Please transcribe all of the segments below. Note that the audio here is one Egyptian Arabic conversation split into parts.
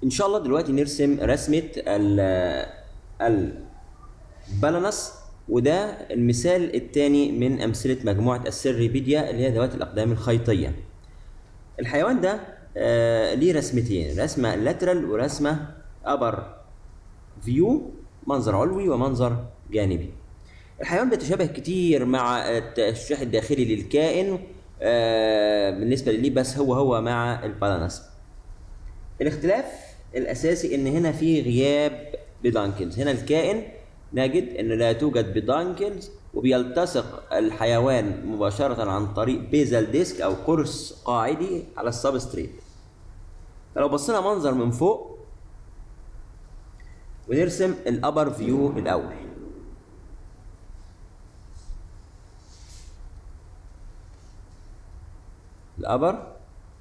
ان شاء الله دلوقتي نرسم رسمه ال البالانس وده المثال الثاني من امثله مجموعه السيريبيديا اللي هي ذوات الاقدام الخيطيه الحيوان ده آه ليه رسمتين رسمه لاترال ورسمه ابر فيو منظر علوي ومنظر جانبي الحيوان بيتشابه كتير مع التشريح الداخلي للكائن آه بالنسبه لليه بس هو هو مع البالانس الاختلاف الاساسي ان هنا في غياب بدانكلز هنا الكائن نجد ان لا توجد بدانكلز وبيلتصق الحيوان مباشرة عن طريق بيزل ديسك او قرص قاعدي على السبستريت فلو بصينا منظر من فوق ونرسم الابر فيو الاول الابر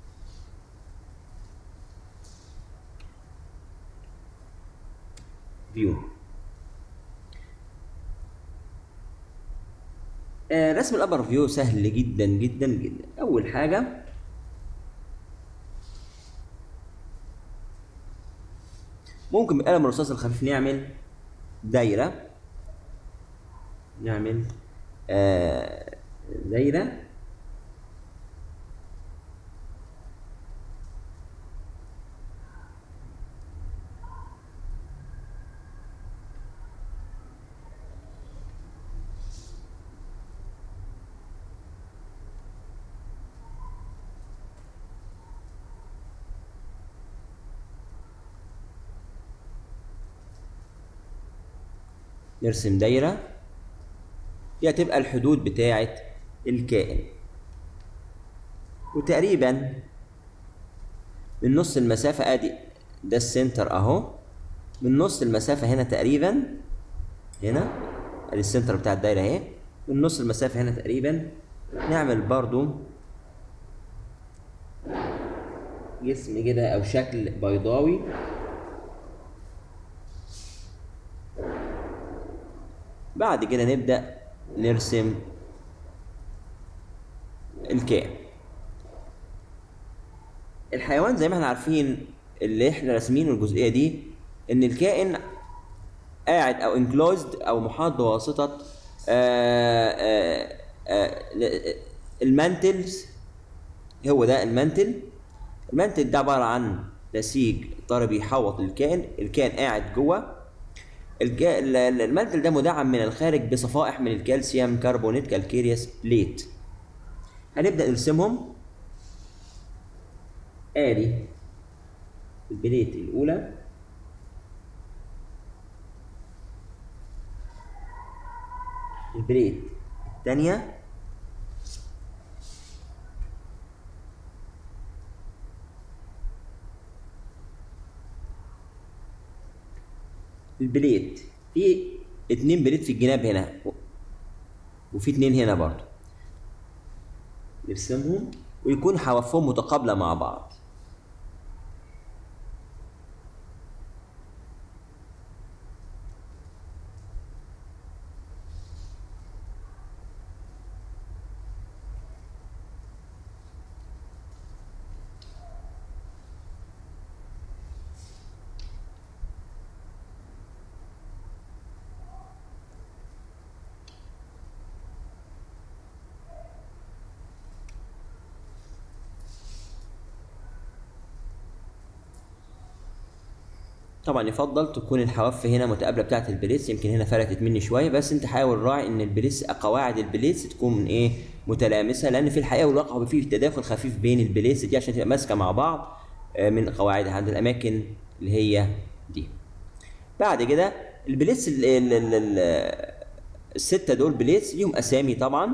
فيو آه رسم الابر فيو سهل جدا جدا جدا اول حاجه ممكن بقلم الرصاص الخفيف نعمل دايره نعمل آه دايره نرسم دايرة دي هتبقى الحدود بتاعة الكائن وتقريبا من نص المسافة ادي ده السنتر اهو من نص المسافة هنا تقريبا هنا ادي السنتر بتاع الدايرة اهي من نص المسافة هنا تقريبا نعمل برضو جسم كده او شكل بيضاوي بعد كده نبدأ نرسم الكائن الحيوان زي ما احنا عارفين اللي احنا راسمينه الجزئية دي ان الكائن قاعد او انكلوزد او محاط بواسطة آآ آآ آآ المانتلز هو ده المانتل المانتل ده عبارة عن نسيج طري بيحوط الكائن الكائن قاعد جوه المنتل ده مدعم من الخارج بصفائح من الكالسيوم كربونات كالكيرياس بليت هنبدا نرسمهم ادي البليت الاولى البليت الثانيه البليت في اتنين بليت في الجناب هنا وفي اتنين هنا برضو نرسمهم ويكون حوافهم متقابلة مع بعض طبعا يفضل تكون الحواف هنا متقابله بتاعه البليتس يمكن هنا فلتت مني شويه بس انت حاول راعي ان البليتس قواعد البليتس تكون من ايه متلامسه لان في الحقيقه والواقع في تداخل خفيف بين البليتس دي عشان تبقى ماسكه مع بعض من قواعدها عند الاماكن اللي هي دي بعد كده البليتس ال ال ال ال السته دول بليتس ليهم اسامي طبعا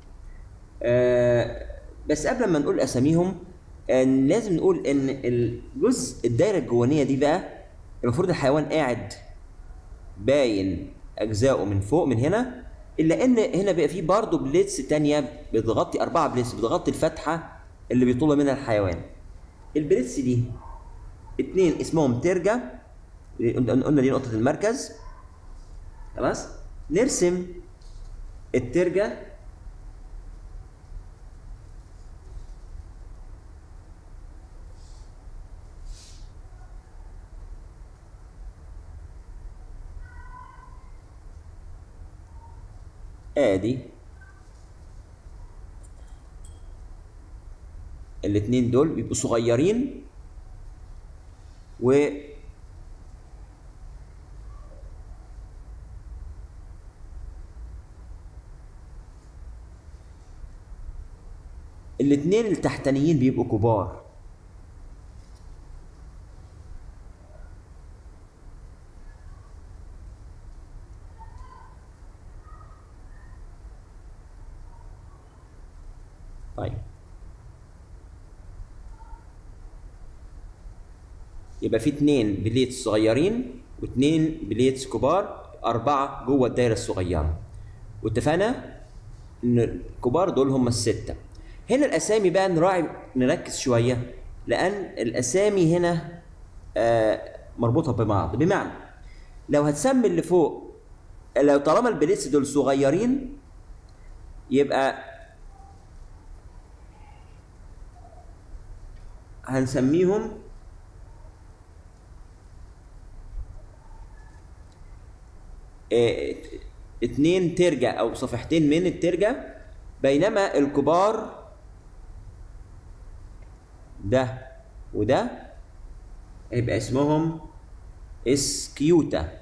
آه بس قبل ما نقول اساميهم آه لازم نقول ان الجزء الدايره الجوانيه دي بقى المفروض الحيوان قاعد باين اجزائه من فوق من هنا الا ان هنا بقى فيه برضه بليتس تانية بتغطي اربعه بليتس بتغطي الفتحه اللي بيطول منها الحيوان البليتس دي اتنين اسمهم ترجة قلنا دي نقطة المركز خلاص نرسم الترجة ادي الاتنين دول بيبقوا صغيرين و الاتنين التحتانيين بيبقوا كبار طيب يبقى في اتنين بليتس صغيرين واتنين بليتس كبار أربعة جوه الدايرة الصغيرة واتفقنا إن الكبار دول هم الستة هنا الأسامي بقى نراعي نركز شوية لأن الأسامي هنا آه مربوطة ببعض بمعنى لو هتسمي اللي فوق لو طالما البليتس دول صغيرين يبقى هنسميهم اه اتنين ترجة او صفحتين من الترجة بينما الكبار ده وده يبقى اسمهم اسكيوتا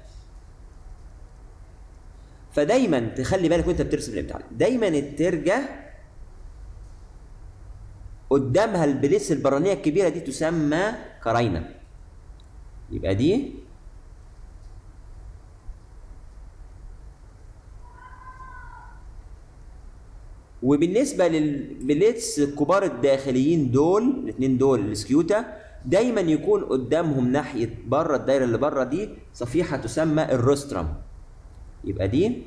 فدايما تخلي بالك وانت بترسم الامتحان دايما الترجه قدامها البليس البرانيه الكبيره دي تسمى كراينه يبقى دي وبالنسبه للبليتس الكبار الداخليين دول الاثنين دول السكيوتا دايما يكون قدامهم ناحيه بره الدايره اللي بره دي صفيحه تسمى الروسترم يبقى دي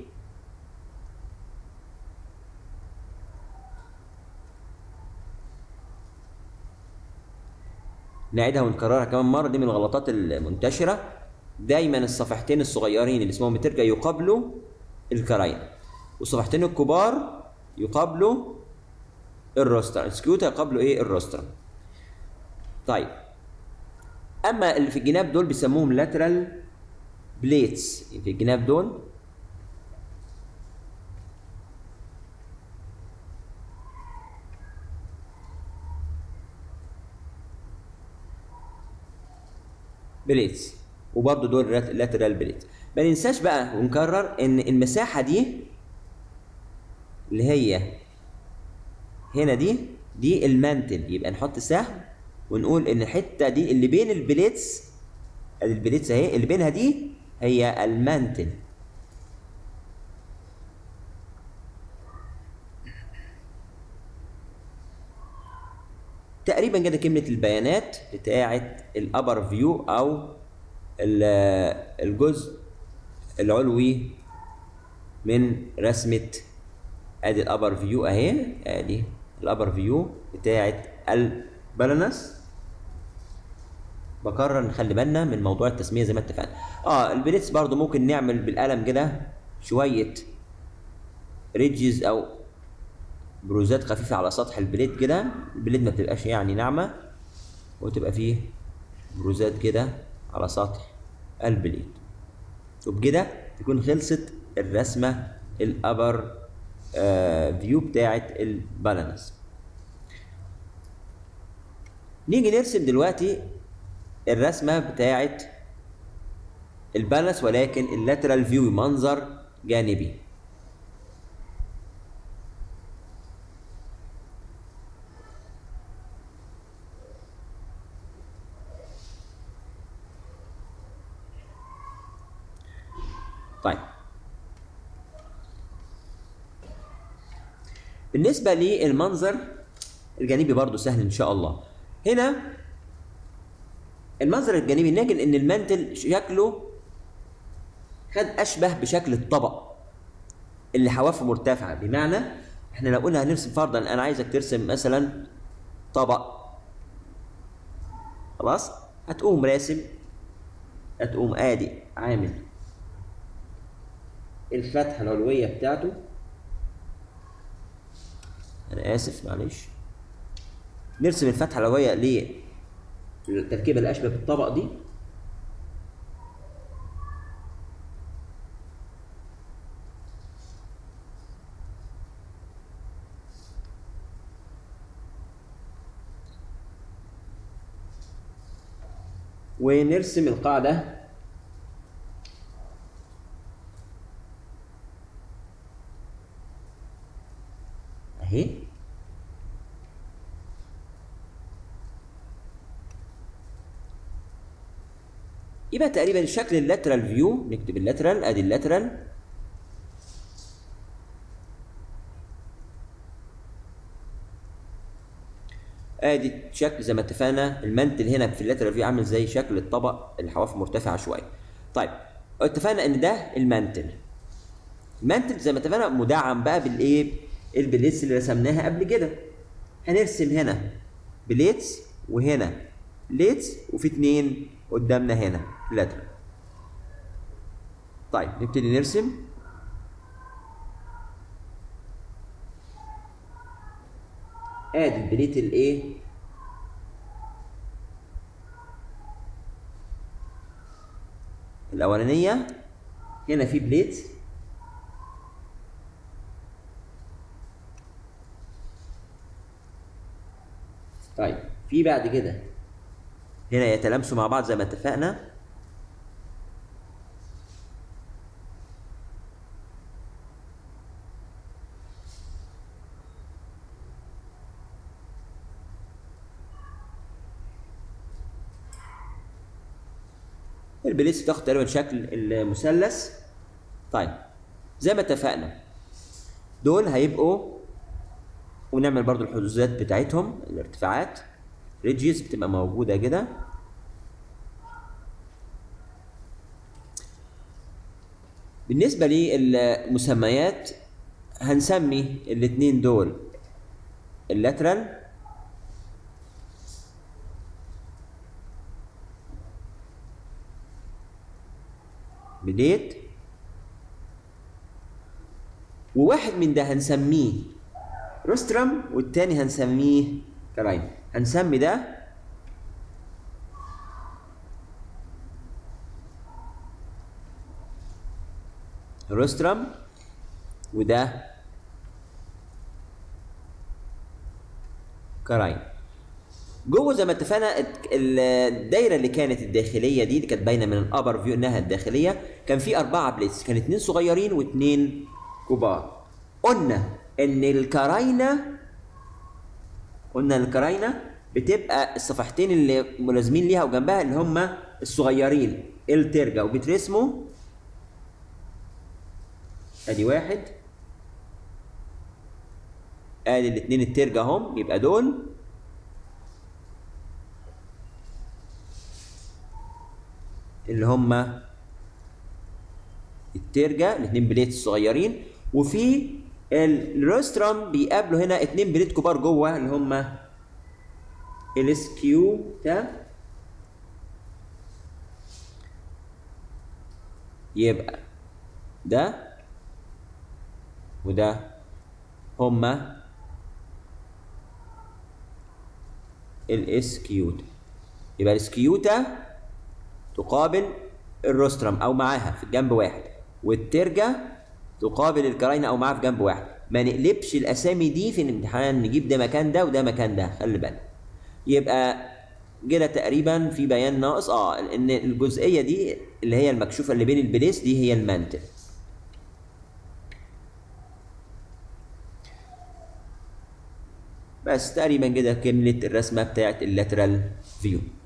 نعيدها ونكررها كمان مره دي من الغلطات المنتشره دايما الصفحتين الصغيرين اللي اسمهم بترجع يقابلوا الكراين والصفحتين الكبار يقابلوا الروستر السكيوتا يقابلوا ايه الروستر طيب اما اللي في الجناب دول بيسموهم لاترال بليتس في الجناب دول بليتس وبرضه دول لاترال بليتس ما ننساش بقى ونكرر ان المساحه دي اللي هي هنا دي دي المانتل يبقى نحط سهم ونقول ان الحته دي اللي بين البليتس ادي البليتس اهي اللي بينها دي هي المانتل تقريبا كده كلمة البيانات بتاعة الأبر فيو أو الجزء العلوي من رسمة ادي الابر فيو اهي ادي الابر فيو بتاعه البالانس بكرر نخلي بالنا من موضوع التسميه زي ما اتفقنا اه البليتس برضو ممكن نعمل بالقلم كده شويه ريدجز او بروزات خفيفه على سطح البليت كده البليت ما بتبقاش يعني ناعمه وتبقى فيه بروزات كده على سطح البليت وبكده تكون خلصت الرسمه الابر فيو بتاعت البالانس نيجي نرسم دلوقتي الرسمه بتاعت البالانس ولكن اللاترال فيو منظر جانبي طيب بالنسبه للمنظر الجانبي برضو سهل ان شاء الله هنا المنظر الجانبي نجد ان المنتل شكله خد اشبه بشكل الطبق اللي حوافه مرتفعه بمعنى احنا لو قلنا هنرسم فرضا انا عايزك ترسم مثلا طبق خلاص هتقوم راسم هتقوم ادي عامل الفتحه العلويه بتاعته انا اسف معلش نرسم الفتحه العلويه للتركيبه الاشبه بالطبق دي ونرسم القاعدة اهي يبقى تقريبا شكل اللاترال فيو نكتب اللاترال ادي اللاترال ادي شكل زي ما اتفقنا المنتل هنا في اللاترال فيو عامل زي شكل الطبق الحواف مرتفعه شويه طيب اتفقنا ان ده المنتل المنتل زي ما اتفقنا مدعم بقى بالايه البليتس اللي رسمناها قبل كده هنرسم هنا بليتس وهنا بليتس وفي اتنين قدامنا هنا لاترال طيب نبتدي نرسم ادي البليت الايه الاولانيه هنا في بليت طيب في بعد كده هنا يتلامسوا مع بعض زي ما اتفقنا البليس بتاخد تقريبا شكل المثلث طيب زي ما اتفقنا دول هيبقوا ونعمل برضو الحدوثات بتاعتهم الارتفاعات ريدجز بتبقى موجودة كده بالنسبة للمسميات هنسمي الاتنين دول اللاترال بديت وواحد من ده هنسميه روسترم والتاني هنسميه كراين هنسمي ده روسترم وده كراين جوه زي ما اتفقنا الدايره اللي كانت الداخليه دي اللي كانت باينه من الابر فيو انها الداخليه كان في اربعه بليتس كان اتنين صغيرين واتنين كبار قلنا ان الكراينه قلنا الكراينه بتبقى الصفحتين اللي ملازمين ليها وجنبها اللي هم الصغيرين الترجا وبترسموا ادي واحد ادي الاتنين الترجا هم يبقى دول اللي هم الترجا الاثنين بليت الصغيرين وفي الروسترام بيقابلوا هنا اتنين بليت كبار جوه اللي هم الاسكيو ده يبقى ده وده هما الاسكيوتا يبقى الاسكيوتا تقابل الروسترم او معاها في جنب واحد والترجة تقابل الكراينة او معاها في جنب واحد ما نقلبش الاسامي دي في الامتحان نجيب ده مكان ده وده مكان ده خلي بالك يبقى كده تقريبا في بيان ناقص اه ان الجزئيه دي اللي هي المكشوفه اللي بين البليس دي هي المانتل بس تقريبا كده كملت الرسمه بتاعت اللاترال فيو